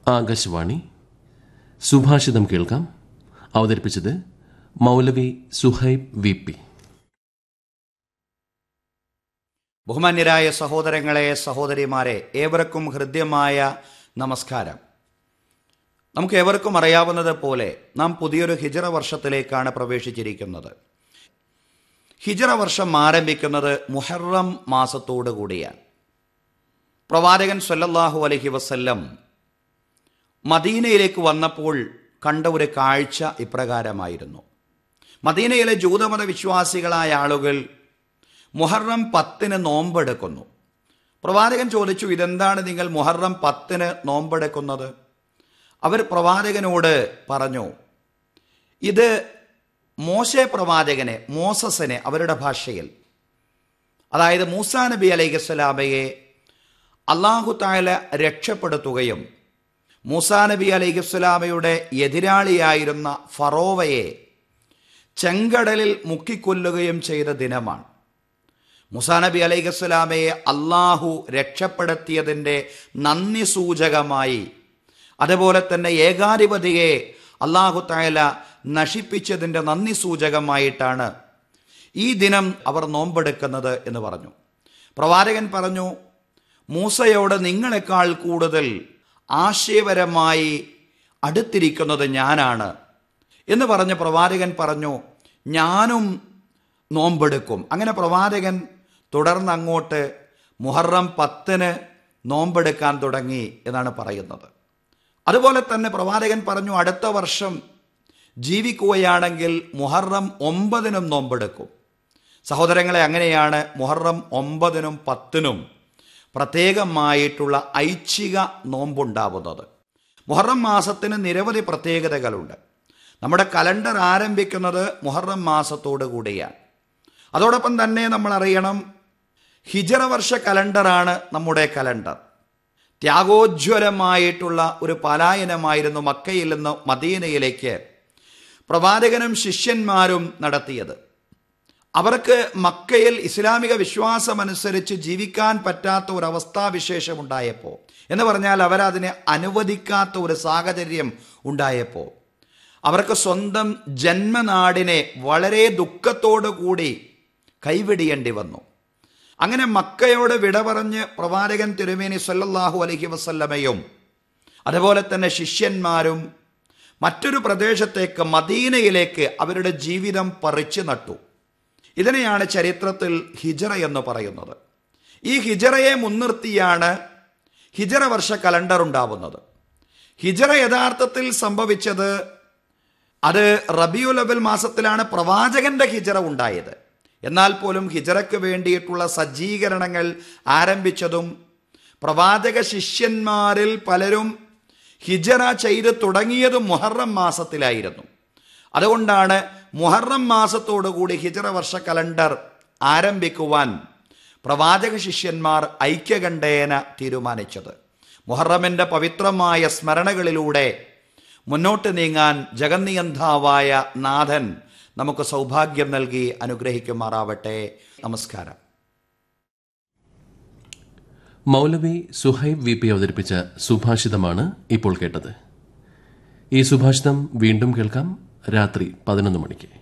ആകാശവാണി സുഭാഷിതം കേൾക്കാം അവതരിപ്പിച്ചത് മൗലവി സുഹൈബ് വി പി ബഹുമാന്യരായ സഹോദരങ്ങളെ സഹോദരിമാരെ ഏവർക്കും ഹൃദ്യമായ നമസ്കാരം നമുക്ക് ഏവർക്കും അറിയാവുന്നത് പോലെ നാം പുതിയൊരു ഹിജറ വർഷത്തിലേക്കാണ് പ്രവേശിച്ചിരിക്കുന്നത് ഹിജറ വർഷം ആരംഭിക്കുന്നത് മുഹറം മാസത്തോടു കൂടിയാണ് പ്രവാചകൻ സല്ലല്ലാഹു അലൈഹി വസല്ലം മദീനയിലേക്ക് വന്നപ്പോൾ കണ്ട ഒരു കാഴ്ച ഇപ്രകാരമായിരുന്നു മദീനയിലെ ജൂതമത വിശ്വാസികളായ ആളുകൾ മുഹറം പത്തിന് നോമ്പെടുക്കുന്നു പ്രവാചകൻ ചോദിച്ചു ഇതെന്താണ് നിങ്ങൾ മുഹറം പത്തിന് നോമ്പെടുക്കുന്നത് അവർ പ്രവാചകനോട് പറഞ്ഞു ഇത് മോശെ പ്രവാചകനെ മോസസിനെ അവരുടെ ഭാഷയിൽ അതായത് മൂസാ നബി അലൈഹിസ്സലാമയെ അള്ളാഹു താല രക്ഷപ്പെടുത്തുകയും മൂസാ നബി അലൈഹിസ്സലാമയുടെ എതിരാളിയായിരുന്ന ഫറോവയെ ചെങ്കടലിൽ മുക്കിക്കൊല്ലുകയും ചെയ്ത ദിനമാണ് മുസാ നബി അലൈഹിസ്സലാമയെ അള്ളാഹു രക്ഷപ്പെടുത്തിയതിൻ്റെ നന്ദി സൂചകമായി അതുപോലെ തന്നെ ഏകാധിപതിയെ അള്ളാഹു തായാല നശിപ്പിച്ചതിൻ്റെ നന്ദി സൂചകമായിട്ടാണ് ഈ ദിനം അവർ നോമ്പെടുക്കുന്നത് എന്ന് പറഞ്ഞു പ്രവാചകൻ പറഞ്ഞു മൂസയോട് നിങ്ങളെക്കാൾ കൂടുതൽ ആശയപരമായി അടുത്തിരിക്കുന്നത് ഞാനാണ് എന്ന് പറഞ്ഞ് പ്രവാചകൻ പറഞ്ഞു ഞാനും നോമ്പെടുക്കും അങ്ങനെ പ്രവാചകൻ തുടർന്ന് അങ്ങോട്ട് മുഹറം പത്തിന് നോമ്പെടുക്കാൻ തുടങ്ങി എന്നാണ് പറയുന്നത് അതുപോലെ തന്നെ പ്രവാചകൻ പറഞ്ഞു അടുത്ത വർഷം ജീവിക്കുകയാണെങ്കിൽ മുഹറം ഒമ്പതിനും നോമ്പെടുക്കും സഹോദരങ്ങളെ അങ്ങനെയാണ് മുഹറം ഒമ്പതിനും പത്തിനും പ്രത്യേകമായിട്ടുള്ള ഐച്ഛിക നോമ്പുണ്ടാവുന്നത് മുഹറം മാസത്തിന് നിരവധി പ്രത്യേകതകളുണ്ട് നമ്മുടെ കലണ്ടർ ആരംഭിക്കുന്നത് മുഹറം മാസത്തോടു കൂടിയാണ് അതോടൊപ്പം തന്നെ നമ്മൾ അറിയണം ഹിജറ വർഷ കലണ്ടറാണ് നമ്മുടെ കലണ്ടർ ത്യാഗോജ്വലമായിട്ടുള്ള ഒരു പലായനമായിരുന്നു മക്കയിൽ നിന്ന് മദീനയിലേക്ക് പ്രവാചകനും ശിഷ്യന്മാരും നടത്തിയത് അവർക്ക് മക്കയിൽ ഇസ്ലാമിക വിശ്വാസമനുസരിച്ച് ജീവിക്കാൻ പറ്റാത്ത ഒരു അവസ്ഥാവിശേഷം ഉണ്ടായപ്പോൾ എന്ന് പറഞ്ഞാൽ അവരതിനെ അനുവദിക്കാത്ത ഒരു സാഹചര്യം ഉണ്ടായപ്പോൾ അവർക്ക് സ്വന്തം ജന്മനാടിനെ വളരെ ദുഃഖത്തോടു കൂടി കൈവിടിയേണ്ടി വന്നു അങ്ങനെ മക്കയോട് വിട പറഞ്ഞ് പ്രവാചകൻ തിരുമേനി സല്ലല്ലാഹു അലൈഹി വസല്ലമയും അതുപോലെ തന്നെ ശിഷ്യന്മാരും മറ്റൊരു പ്രദേശത്തേക്ക് മദീനയിലേക്ക് അവരുടെ ജീവിതം പറിച്ചു നട്ടു ഇതിനെയാണ് ചരിത്രത്തിൽ ഹിജറ എന്ന് പറയുന്നത് ഈ ഹിജറയെ മുൻനിർത്തിയാണ് ഹിജറ വർഷ കലണ്ടർ ഉണ്ടാവുന്നത് ഹിജറ യഥാർത്ഥത്തിൽ സംഭവിച്ചത് അത് റബിയുൽ അവൽ മാസത്തിലാണ് പ്രവാചകന്റെ ഹിജറ ഉണ്ടായത് എന്നാൽ പോലും ഹിജറയ്ക്ക് വേണ്ടിയിട്ടുള്ള സജ്ജീകരണങ്ങൾ ആരംഭിച്ചതും പ്രവാചക ശിഷ്യന്മാരിൽ പലരും ഹിജറ ചെയ്ത് തുടങ്ങിയതും മുഹറം മാസത്തിലായിരുന്നു അതുകൊണ്ടാണ് മുഹറം മാസത്തോടുകൂടി ഹിജറ വർഷ കലണ്ടർ ആരംഭിക്കുവാൻ പ്രവാചക ശിഷ്യന്മാർ ഐക്യകണ്ഠേന തീരുമാനിച്ചത് മുഹറമിൻ്റെ പവിത്രമായ സ്മരണകളിലൂടെ മുന്നോട്ട് നീങ്ങാൻ ജഗന്നിയന്താവായ നാഥൻ നമുക്ക് സൗഭാഗ്യം നൽകി അനുഗ്രഹിക്കുമാറാവട്ടെ നമസ്കാരം മൗലവി സുഹൈബ് വി പി അവതരിപ്പിച്ച സുഭാഷിതമാണ് ഇപ്പോൾ കേട്ടത് ഈ സുഭാഷിതം വീണ്ടും കേൾക്കാം രാത്രി പതിനൊന്ന് മണിക്ക്